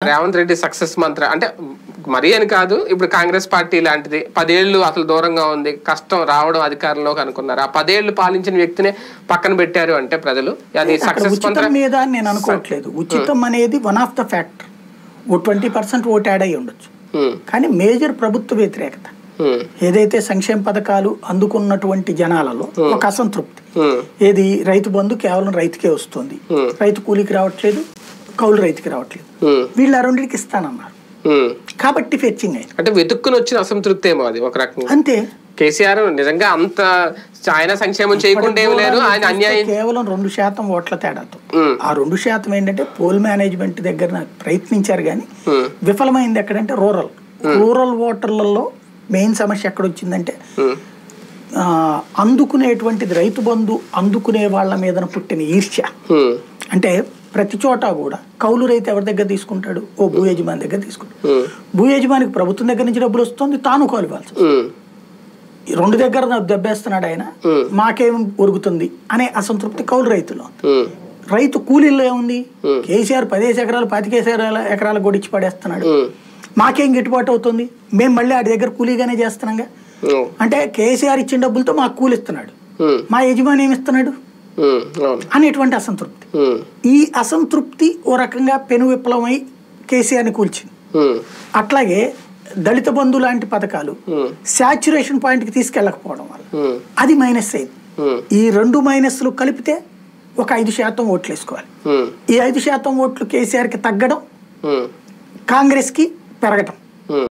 Revanth Reddy success మంత్ర అంటే మరీ అని కాదు ఇప్పుడు కాంగ్రెస్ పార్టీ లాంటిది పదేళ్లు అసలు దూరంగా ఉంది కష్టం రావడం అధికారంలోకి అనుకున్నారు ఆ పదేళ్లు పాలించిన వ్యక్తినే పక్కన పెట్టారు అంటే ప్రజలు అది అక్కడ సక్సెస్ మంత్ర ఉచితం మీద అని నేను అనుకోవట్లేదు ఉచితం అనేది వన్ ఆఫ్ ద ఫ్యాక్టర్ ఓ ట్వంటీ పర్సెంట్ ఓట్ యాడ్ అయ్యి ఉండొచ్చు ఉమ్, కానీ మేజర్ ప్రభుత్వ వ్యతిరేకత ఉమ్, ఏదైతే సంక్షేమ పథకాలు అందుకున్నటువంటి జనాలలో ఒక అసంతృప్తి ఉమ్, ఏది రైతు బంధు కేవలం రైతుకే వస్తుంది Hmm. రైతు కూలికి రావట్లేదు కౌలు రైతుకి రావట్లేదు ఉమ్, వీళ్ళు ఆ రెండింటికి ఇస్తానన్నారు ఉమ్. కాబట్టి ఫెచ్చింగ్ అయింది అంటే వెతుక్కుని వచ్చిన అసంతృప్తి ఏమో అది ఒక రకంగా అంతే కేసీఆర్ నిజంగా అంత ఆయన సంక్షేమం చేయకుండా ఏమి లేరు ఆయన అన్యాయం కేవలం రెండు శాతం ఓట్ల తేడాతో ఉమ్, ఆ రెండు శాతం ఏంటంటే పోల్ మేనేజ్మెంట్ దగ్గర ప్రయత్నించారు కానీ ఉమ్, విఫలమైంది ఎక్కడంటే రూరల్ రూరల్ ఓటర్లలో మెయిన్ సమస్య ఎక్కడ వచ్చిందంటే ఉమ్, ఆ, అందుకునేటువంటిది రైతు బంధు అందుకునే వాళ్ళ మీద పుట్టిన ఈర్ష్య ఉమ్, అంటే ప్రతి చోట కూడా కౌలు రైతు ఎవరి దగ్గర తీసుకుంటాడు ఓ భూ యజమాని దగ్గర తీసుకుంటాడు ఉమ్, భూ యజమానికి ప్రభుత్వం దగ్గర నుంచి డబ్బులు వస్తుంది తాను కౌలు ఇవ్వాల్సి వస్తుంది. ఉమ్, ఈ రెండు దగ్గర నాకు దెబ్బేస్తున్నాడు ఆయన Hmm. మాకేం ఒరుగుతుంది అనే అసంతృప్తి కౌలు రైతులో ఉంది. ఉమ్, రైతు కూలీల్లో ఏముంది Hmm. కేసీఆర్ పదేసి ఎకరాలు పాతికేసి ఎకరాల ఎకరాలు గొడిచి పడేస్తున్నాడు ఉమ్, మాకేం గిట్టుబాటు అవుతుంది మేము మళ్ళీ ఆడి దగ్గర కూలీగానే చేస్తున్నాగా ఉమ్, అంటే కేసీఆర్ ఇచ్చిన డబ్బులతో మాకు కూలి ఇస్తున్నాడు ఉమ్, మా యజమాని ఏమి ఇస్తున్నాడు ఉమ్, అవును అనేటువంటి అసంతృప్తి ఉమ్, ఈ అసంతృప్తి ఓ రకంగా పెను విప్లవమై కేసీఆర్ని కూల్చింది ఉమ్, అట్లాగే దళిత బంధు లాంటి పథకాలు ఉమ్, శాచ్యురేషన్ పాయింట్కి తీసుకెళ్ళకపోవడం వల్ల ఉమ్, అది మైనస్ అయింది ఉమ్, ఈ రెండు మైనస్లు కలిపితే ఒక ఐదు శాతం ఓట్లు వేసుకోవాలి ఉమ్, ఈ ఐదు శాతం ఓట్లు కేసీఆర్కి తగ్గడం ఉమ్, కాంగ్రెస్కి పెరగటం